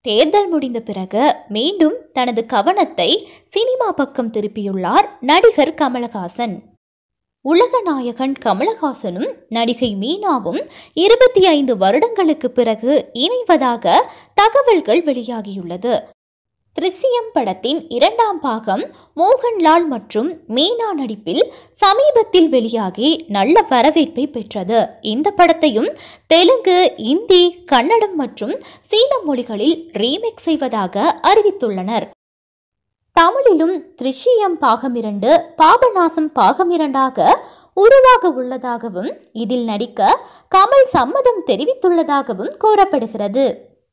தேர்தல் முடிந்த பிறகு மீண்டும் தனது கவனத்தை சினிமா பக்கம் திருப்பியுள்ளார் நடிகர் கமலஹாசன் உலக நாயகன் கமலஹாசனும் நடிகை மீனாவும் இருபத்தி ஐந்து வருடங்களுக்கு பிறகு இணைவதாக தகவல்கள் வெளியாகியுள்ளது திருசியம் படத்தின் இரண்டாம் பாகம் மோகன்லால் மற்றும் மீனா நடிப்பில் சமீபத்தில் வெளியாகி நல்ல வரவேற்பை பெற்றது இந்த படத்தையும் தெலுங்கு இந்தி கன்னடம் மற்றும் சீன மொழிகளில் ரீமேக் செய்வதாக அறிவித்துள்ளனர் தமிழிலும் திருஷியம் பாகம் இரண்டு பாபநாசம் பாகம் இரண்டாக உருவாக உள்ளதாகவும் இதில் நடிக்க கமல் சம்மதம் தெரிவித்துள்ளதாகவும் கூறப்படுகிறது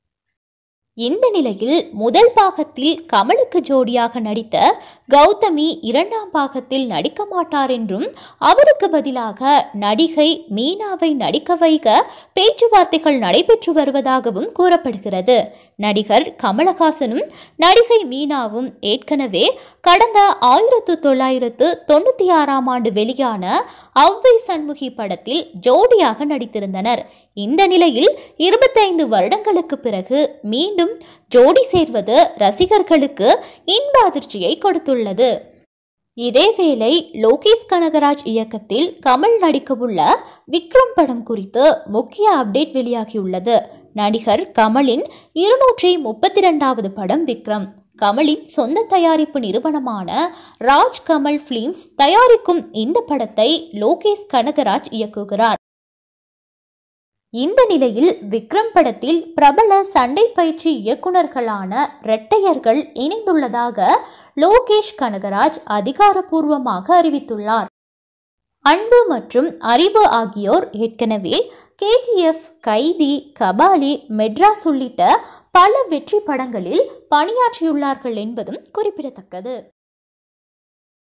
இந்த நிலையில் முதல் பாகத்தில் கமலுக்கு ஜோடியாக நடித்த கௌதமி இரண்டாம் பாகத்தில் நடிக்க மாட்டார் என்றும் அவருக்கு பதிலாக நடிகை மீனாவை நடிக்க வைக்க பேச்சுவார்த்தைகள் நடைபெற்று வருவதாகவும் கூறப்படுகிறது நடிகர் கமலஹாசனும் நடிகை மீனாவும் ஏற்கனவே கடந்த ஆயிரத்து தொள்ளாயிரத்து தொண்ணூற்றி ஆறாம் ஆண்டு வெளியான அவ்வை சண்முகி படத்தில் ஜோடியாக நடித்திருந்தனர் இந்த நிலையில் இருபத்தைந்து வருடங்களுக்கு பிறகு மீண்டும் ஜோடி சேர்வது ரசிகர்களுக்கு இன்ப அதிர்ச்சியை கொடுத்துள்ளது இதேவேளை லோகேஷ் கனகராஜ் இயக்கத்தில் கமல் நடிக்கவுள்ள விக்ரம் படம் குறித்து முக்கிய அப்டேட் வெளியாகியுள்ளது நடிகர் கமலின் இருநூற்றி முப்பத்தி ரெண்டாவது படம் விக்ரம் கமலின் சொந்த தயாரிப்பு நிறுவனமான ராஜ் கமல் பிலிம்ஸ் தயாரிக்கும் இந்த படத்தை லோகேஷ் கனகராஜ் இயக்குகிறார் இந்த நிலையில் விக்ரம் படத்தில் பிரபல சண்டை பயிற்சி இயக்குனர்களான இரட்டையர்கள் இணைந்துள்ளதாக லோகேஷ் கனகராஜ் அதிகாரப்பூர்வமாக அறிவித்துள்ளார் அன்பு மற்றும் அறிவு ஆகியோர் ஏற்கனவே கேஜிஎஃப் கைதி கபாலி மெட்ராஸ் உள்ளிட்ட பல வெற்றி படங்களில் பணியாற்றியுள்ளார்கள் என்பதும் குறிப்பிடத்தக்கது